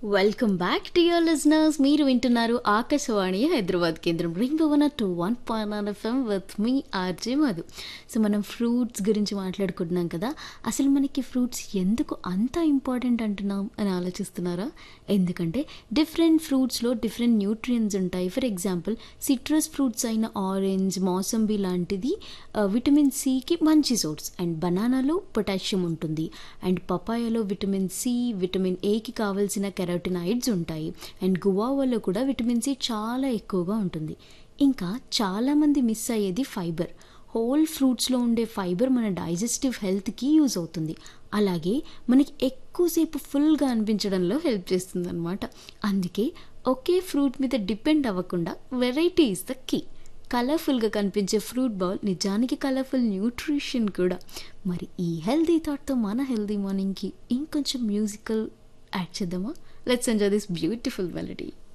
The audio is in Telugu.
welcome back to your listeners మీరు వింటున్నారు ఆకాశవాణి హైదరాబాద్ కేంద్రం ring one two one point FM with me RJ Madhu so మనం ఫ్రూట్స్ గురించి మాట్లాడుకుంటున్నాం కదా అసలు మనకి ఫ్రూట్స్ ఎందుకు అంత ఇంపార్టెంట్ అంటున్నాం అని ఆలోచిస్తున్నారా ఎందుకంటే డిఫరెంట్ ఫ్రూట్స్లో డిఫరెంట్ న్యూట్రియన్స్ ఉంటాయి ఫర్ ఎగ్జాంపుల్ సిట్రస్ ఫ్రూట్స్ అయిన ఆరెంజ్ మోసంబి లాంటిది ఆ, విటమిన్ సికి మంచి సోర్స్ అండ్ బనానాలో పొటాషియం ఉంటుంది అండ్ పపాయాలో విటమిన్ సి విటమిన్ ఏకి కావాల్సిన కెరోటినాయిడ్స్ ఉంటాయి అండ్ గువావాలో కూడా విటమిన్ సి చాలా ఎక్కువగా ఉంటుంది ఇంకా చాలామంది మిస్ అయ్యేది ఫైబర్ హోల్ ఫ్రూట్స్లో ఉండే ఫైబర్ మన డైజెస్టివ్ హెల్త్కి యూజ్ అవుతుంది అలాగే మనకి ఎక్కువసేపు ఫుల్గా అనిపించడంలో హెల్ప్ చేస్తుంది అనమాట అందుకే ఒకే ఫ్రూట్ మీద డిపెండ్ అవ్వకుండా వెరైటీ ఇస్ ద కీ కలర్ఫుల్గా కనిపించే ఫ్రూట్ బౌల్ నిజానికి కలర్ఫుల్ న్యూట్రిషన్ కూడా మరి ఈ హెల్దీ థాట్తో మన హెల్దీ మార్నింగ్కి ఇంకొంచెం మ్యూజికల్ యాడ్ చేద్దామా let's enjoy this beautiful melody